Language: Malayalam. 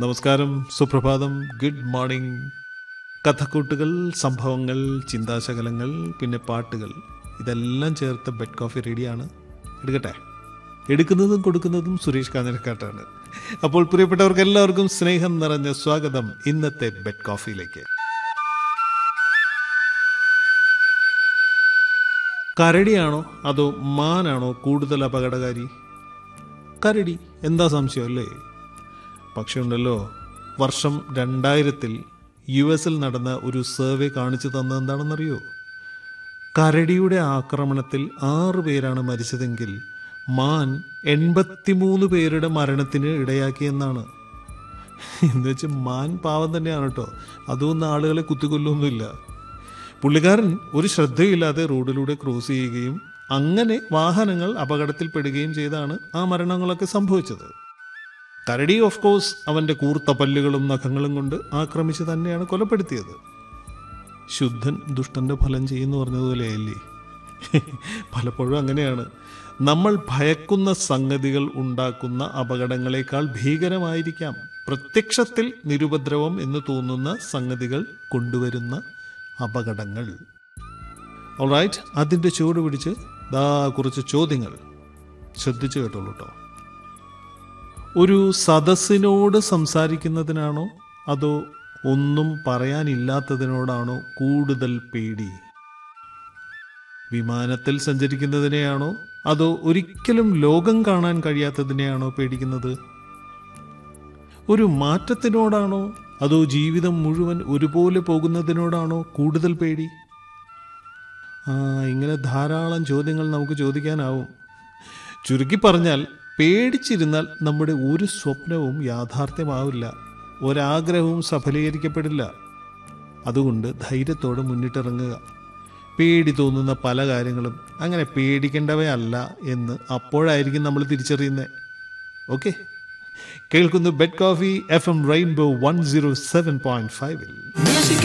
നമസ്കാരം സുപ്രഭാതം ഗുഡ് മോർണിംഗ് കഥക്കൂട്ടുകൾ സംഭവങ്ങൾ ചിന്താശകലങ്ങൾ പിന്നെ പാട്ടുകൾ ഇതെല്ലാം ചേർത്ത് ബെഡ് കോഫി റെഡിയാണ് എടുക്കട്ടെ എടുക്കുന്നതും കൊടുക്കുന്നതും സുരേഷ് കാഞ്ഞിരക്കാട്ടാണ് അപ്പോൾ പ്രിയപ്പെട്ടവർക്ക് എല്ലാവർക്കും സ്നേഹം നിറഞ്ഞ സ്വാഗതം ഇന്നത്തെ ബെഡ് കോഫിയിലേക്ക് കരടിയാണോ അതോ മാനാണോ കൂടുതൽ അപകടകാരി കരടി എന്താ സംശയം അല്ലേ പക്ഷേ ഉണ്ടല്ലോ വർഷം രണ്ടായിരത്തിൽ യു എസിൽ നടന്ന ഒരു സർവേ കാണിച്ചു തന്നത് എന്താണെന്നറിയോ കരടിയുടെ ആക്രമണത്തിൽ ആറ് പേരാണ് മരിച്ചതെങ്കിൽ മാൻ എൺപത്തിമൂന്ന് പേരുടെ മരണത്തിന് ഇടയാക്കിയെന്നാണ് എന്ന് വെച്ച് മാൻ പാവം തന്നെയാണ് കേട്ടോ അതൊന്നും ആളുകളെ കുത്തിക്കൊല്ലൊന്നുമില്ല പുള്ളിക്കാരൻ ഒരു ശ്രദ്ധയില്ലാതെ റോഡിലൂടെ ക്രോസ് ചെയ്യുകയും അങ്ങനെ വാഹനങ്ങൾ അപകടത്തിൽപ്പെടുകയും ചെയ്താണ് ആ മരണങ്ങളൊക്കെ സംഭവിച്ചത് കരടി ഓഫ് കോഴ്സ് അവന്റെ കൂർത്ത പല്ലുകളും നഖങ്ങളും കൊണ്ട് ആക്രമിച്ച് തന്നെയാണ് കൊലപ്പെടുത്തിയത് ശുദ്ധൻ ദുഷ്ടന്റെ ഫലം ചെയ്യുന്നു പറഞ്ഞതുപോലെയല്ലേ പലപ്പോഴും അങ്ങനെയാണ് നമ്മൾ ഭയക്കുന്ന സംഗതികൾ ഉണ്ടാക്കുന്ന അപകടങ്ങളെക്കാൾ ഭീകരമായിരിക്കാം പ്രത്യക്ഷത്തിൽ നിരുപദ്രവം എന്ന് തോന്നുന്ന സംഗതികൾ കൊണ്ടുവരുന്ന അപകടങ്ങൾ ഓൾറൈറ്റ് അതിൻ്റെ ചുവട് പിടിച്ച് ദാ കുറച്ച് ചോദ്യങ്ങൾ ശ്രദ്ധിച്ചു കേട്ടോളൂ കേട്ടോ ഒരു സദസ്സിനോട് സംസാരിക്കുന്നതിനാണോ അതോ ഒന്നും പറയാനില്ലാത്തതിനോടാണോ കൂടുതൽ പേടി വിമാനത്തിൽ സഞ്ചരിക്കുന്നതിനെയാണോ അതോ ഒരിക്കലും ലോകം കാണാൻ കഴിയാത്തതിനെയാണോ പേടിക്കുന്നത് ഒരു മാറ്റത്തിനോടാണോ അതോ ജീവിതം മുഴുവൻ ഒരുപോലെ പോകുന്നതിനോടാണോ കൂടുതൽ പേടി ആ ഇങ്ങനെ ധാരാളം ചോദ്യങ്ങൾ നമുക്ക് ചോദിക്കാനാവും ചുരുക്കി പറഞ്ഞാൽ പേടിച്ചിരുന്നാൽ നമ്മുടെ ഒരു സ്വപ്നവും യാഥാർത്ഥ്യമാവില്ല ഒരാഗ്രഹവും സഫലീകരിക്കപ്പെടില്ല അതുകൊണ്ട് ധൈര്യത്തോടെ മുന്നിട്ടിറങ്ങുക പേടി തോന്നുന്ന പല കാര്യങ്ങളും അങ്ങനെ പേടിക്കേണ്ടവയല്ല എന്ന് അപ്പോഴായിരിക്കും നമ്മൾ തിരിച്ചറിയുന്നത് ഓക്കെ കേൾക്കുന്നു bed coffee F M rainbow one zero seven point ഫൈവിൽ